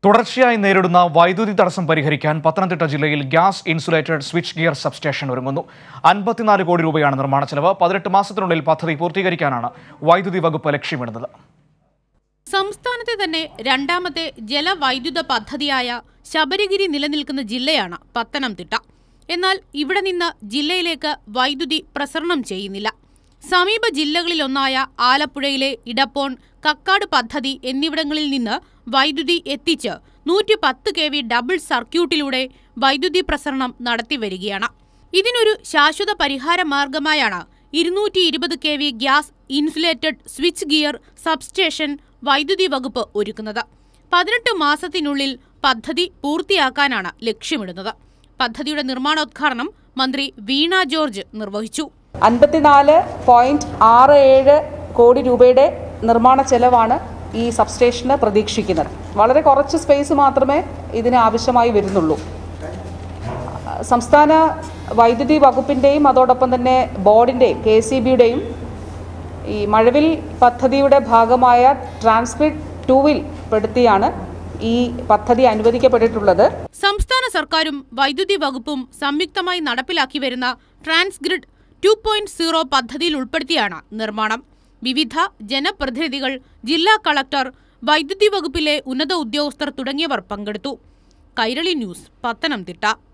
തുടർച്ചയായി നേരിടുന്ന വൈദ്യുതി തടസ്സം പരിഹരിക്കാൻ പത്തനംതിട്ട ജില്ലയിൽ gas insulated switch gear substation ഒരുങ്ങുന്നു അൻപത്തിനാല് കോടി രൂപയാണ് നിർമ്മാണ ചെലവ് പതിനെട്ട് മാസത്തിനുള്ളിൽ പദ്ധതി പൂർത്തീകരിക്കാനാണ് വൈദ്യുതി വകുപ്പ് ലക്ഷ്യമിടുന്നത് സംസ്ഥാനത്തെ തന്നെ രണ്ടാമത്തെ ജലവൈദ്യുത പദ്ധതിയായ ശബരിഗിരി നിലനിൽക്കുന്ന ജില്ലയാണ് പത്തനംതിട്ട എന്നാൽ ഇവിടെ നിന്ന് ജില്ലയിലേക്ക് വൈദ്യുതി പ്രസരണം ചെയ്യുന്നില്ല സമീപ ജില്ലകളിലൊന്നായ ആലപ്പുഴയിലെ ഇടപ്പോൺ കക്കാട് പദ്ധതി എന്നിവിടങ്ങളിൽ നിന്ന് വൈദ്യുതി എത്തിച്ച് നൂറ്റി പത്ത് കെ വി ഡബിൾ സർക്യൂട്ടിലൂടെ വൈദ്യുതി പ്രസരണം നടത്തിവരികയാണ് ഇതിനൊരു ശാശ്വത പരിഹാര മാർഗമായാണ് ഇരുന്നൂറ്റി ഇരുപത് K V gas insulated switch gear substation വൈദ്യുതി വകുപ്പ് ഒരുക്കുന്നത് പതിനെട്ട് മാസത്തിനുള്ളിൽ പദ്ധതി പൂർത്തിയാക്കാനാണ് ലക്ഷ്യമിടുന്നത് പദ്ധതിയുടെ നിർമ്മാണോദ്ഘാടനം മന്ത്രി വീണ ജോർജ് നിർവഹിച്ചു അൻപത്തിനാല് പോയിന്റ് ആറ് ഏഴ് കോടി രൂപയുടെ നിർമ്മാണ ചെലവാണ് ഈ സബ്സ്റ്റേഷന് പ്രതീക്ഷിക്കുന്നത് വളരെ കുറച്ച് സ്പേസ് മാത്രമേ ഇതിന് ആവശ്യമായി വരുന്നുള്ളൂ സംസ്ഥാന വൈദ്യുതി വകുപ്പിൻ്റെയും അതോടൊപ്പം തന്നെ ബോർഡിൻ്റെയും കെ സി ബിയുടെയും ഈ മഴവിൽ പദ്ധതിയുടെ ഭാഗമായ ട്രാൻസ്ക്രിപ്റ്റ് ടൂവിൽ പെടുത്തിയാണ് ഈ പദ്ധതി അനുവദിക്കപ്പെട്ടിട്ടുള്ളത് സംസ്ഥാന സർക്കാരും വൈദ്യുതി വകുപ്പും സംയുക്തമായി നടപ്പിലാക്കി വരുന്ന ട്രാൻസ്ഗ്രിഡ് ടു പോയിന്റ് സീറോ പദ്ധതിയിൽ ഉൾപ്പെടുത്തിയാണ് നിർമ്മാണം വിവിധ ജനപ്രതിനിധികൾ ജില്ലാ കളക്ടർ വൈദ്യുതി വകുപ്പിലെ ഉന്നത ഉദ്യോഗസ്ഥർ തുടങ്ങിയവർ പങ്കെടുത്തു കൈരളി ന്യൂസ് പത്തനംതിട്ട